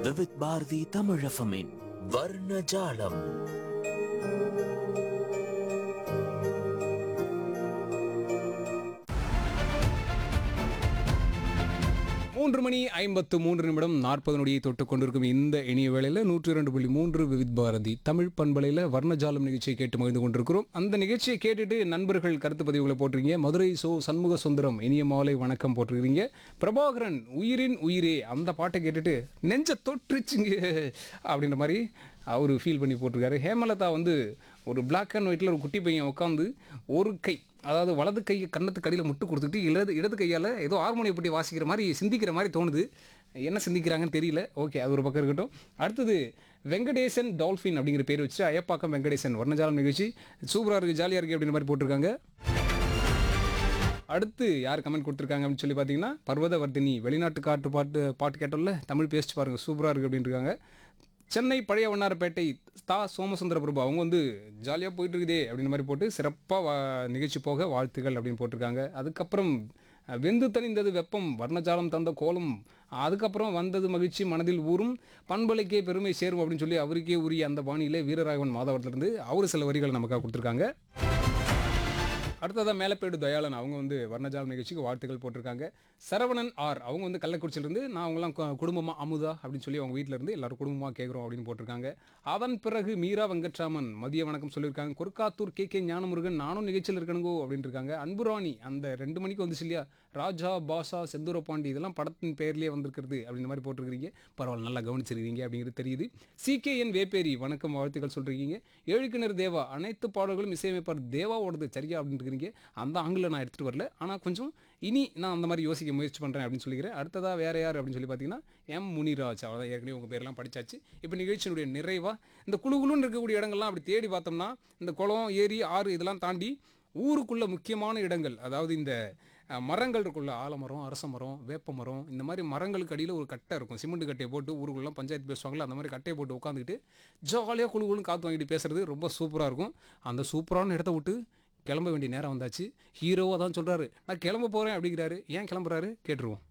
விவித் பாரதி தமிழஃபமின் வர்ணஜாலம் மூன்று மணி ஐம்பத்து மூன்று நிமிடம் நாற்பது நொடியை தொட்டுக் கொண்டிருக்கும் இந்த இனிய வேளையில் நூற்றி இரண்டு புள்ளி மூன்று விவித் பாரதி தமிழ் பண்பலையில் வர்ணஜாலம் நிகழ்ச்சியை கேட்டு மகிழ்ந்து கொண்டிருக்கிறோம் அந்த நிகழ்ச்சியை கேட்டுட்டு நண்பர்கள் கருத்து பதிவுகளை போட்டிருக்கீங்க மதுரை சோ சண்முக சுந்தரம் இனிய மாலை வணக்கம் போட்டிருக்கிறீங்க பிரபாகரன் உயிரின் உயிரே அந்த பாட்டை கேட்டுட்டு நெஞ்ச தொற்றுச்சுங்க அப்படின்ற மாதிரி அவர் ஃபீல் பண்ணி போட்டிருக்காரு ஹேமலதா வந்து ஒரு Black அண்ட் ஒயிட்டில் ஒரு குட்டி பையன் உட்காந்து ஒரு கை அதாவது வலது கை கன்னத்துக்கு அடியில் முட்டு கொடுத்துட்டு இடது இடது கையால் ஏதோ ஹார்மோனிய பட்டி வாசிக்கிற மாதிரி சிந்திக்கிற மாதிரி தோணுது என்ன சிந்திக்கிறாங்கன்னு தெரியல ஓகே அது ஒரு பக்கம் இருக்கட்டும் அடுத்தது வெங்கடேசன் டால்ஃபின் அப்படிங்கிற பேர் வச்சு அயப்பாக்கம் வெங்கடேசன் வர்ணஜாலம் நிகழ்ச்சி சூப்பராக இருக்குது ஜாலியாக இருக்குது அப்படின்ற மாதிரி போட்டிருக்காங்க அடுத்து யார் கமெண்ட் கொடுத்துருக்காங்க அப்படின்னு சொல்லி பார்த்தீங்கன்னா பர்வதவர்தினி வெளிநாட்டு காட்டு பாட்டு பாட்டு கேட்டோம்ல தமிழ் பேஸ்ட் பாருங்க சூப்பராக இருக்குது அப்படின்னு இருக்காங்க சென்னை பழைய வண்ணாரப்பேட்டை தா சோமசுந்தர பிரபு அவங்க வந்து ஜாலியாக போயிட்டு இருக்குதே அப்படின்ற மாதிரி போட்டு சிறப்பாக நிகழ்ச்சி போக வாழ்த்துக்கள் அப்படின்னு போட்டிருக்காங்க அதுக்கப்புறம் அஹ், வெந்து தணிந்தது வெப்பம் வர்ணஜாலம் தந்த கோலம் அதுக்கப்புறம் வந்தது மகிழ்ச்சி மனதில் ஊறும் பண்பலைக்கே பெருமை சேரும் அப்படின்னு சொல்லி அவருக்கே உரிய அந்த பாணியிலே வீரராகவன் மாதவரத்துலேருந்து அவர் சில வரிகளை நமக்காக கொடுத்துருக்காங்க அடுத்ததாக மேலப்பேடு தயாளன் அவங்க வந்து வர்ணஜாலம் நிகழ்ச்சிக்கு வாழ்த்துக்கள் போட்டிருக்காங்க சரவணன் ஆர் அவங்க வந்து கள்ளக்குறிச்சியிலேருந்து நான் அவங்களாம் கு- குடும்பமா அமுதா அப்படின்னு சொல்லி அவங்க வீட்டில் இருந்து எல்லாரும் குடும்பமாக கேட்குறோம் அப்படின்னு போட்டிருக்காங்க அதன் பிறகு மீரா வெங்கட்ராமன் மதிய வணக்கம் சொல்லியிருக்காங்க கொர்க்காத்தூர் கே கே ஞானமுருகன் நானும் நிகழ்ச்சியில் இருக்கணுங்கோ அப்படின்னு இருக்காங்க அன்புராணி அந்த ரெண்டு மணிக்கு வந்துச்சு இல்லையா ராஜா பாஷா செந்தூர பாண்டி இதெல்லாம் படத்தின் பேர்லேயே வந்திருக்கிறது அப்படின்ற மாதிரி போட்டிருக்கிறீங்க பரவாயில்ல நல்லா கவனிச்சிருக்கீங்க அப்படிங்கிறது தெரியுது சிகேஎன் வேப்பேரி வணக்கம் வாழ்த்துக்கள் சொல்றீங்க ஏழுக்கிணர் தேவா அனைத்து பாடல்களும் இசையமைப்பார் தேவாவோடது சரியா அப்படின்னு இருக்கிறீங்க அந்த ஆங்கில நான் எடுத்துகிட்டு வரல ஆனால் கொஞ்சம் இனி நான் அந்த மாதிரி யோசிக்க முயற்சி பண்ணுறேன் அப்படின்னு சொல்லிக்கிறேன் அடுத்ததாக வேற யார் அப்படின்னு சொல்லி பார்த்தீங்கன்னா எம் முனிராஜ் அவ்வளோதான் ஏற்கனவே உங்கள் பேரெல்லாம் படிச்சாச்சு இப்போ நிகழ்ச்சியினுடைய நிறைவாக இந்த குழு குழுன்னு இருக்கக்கூடிய இடங்கள்லாம் அப்படி தேடி பார்த்தோம்னா இந்த குளம் ஏரி ஆறு இதெல்லாம் தாண்டி ஊருக்குள்ள முக்கியமான இடங்கள் அதாவது இந்த அஹ், மரங்கள் இருக்குள்ள ஆலமரம் அரச மரம் வேப்ப மரம் இந்த மாதிரி மரங்களுக்கு அடியில் ஒரு கட்டை இருக்கும் சிமெண்ட் கட்டையை போட்டு ஊருக்குள்ள பஞ்சாயத்து பேசுவாங்கல்ல அந்த மாதிரி கட்டையை போட்டு உட்காந்துக்கிட்டு ஜாலியாக குழு குழுன்னு காற்று வாங்கிட்டு பேசுறது ரொம்ப சூப்பராக இருக்கும் அந்த சூப்பரான இடத்த விட்டு கிளம்ப வேண்டிய நேரம் வந்தாச்சு ஹீரோவாக தான் சொல்கிறாரு நான் கிளம்ப போகிறேன் அப்படிங்கிறாரு ஏன் கிளம்புறாரு கேட்டுருவோம்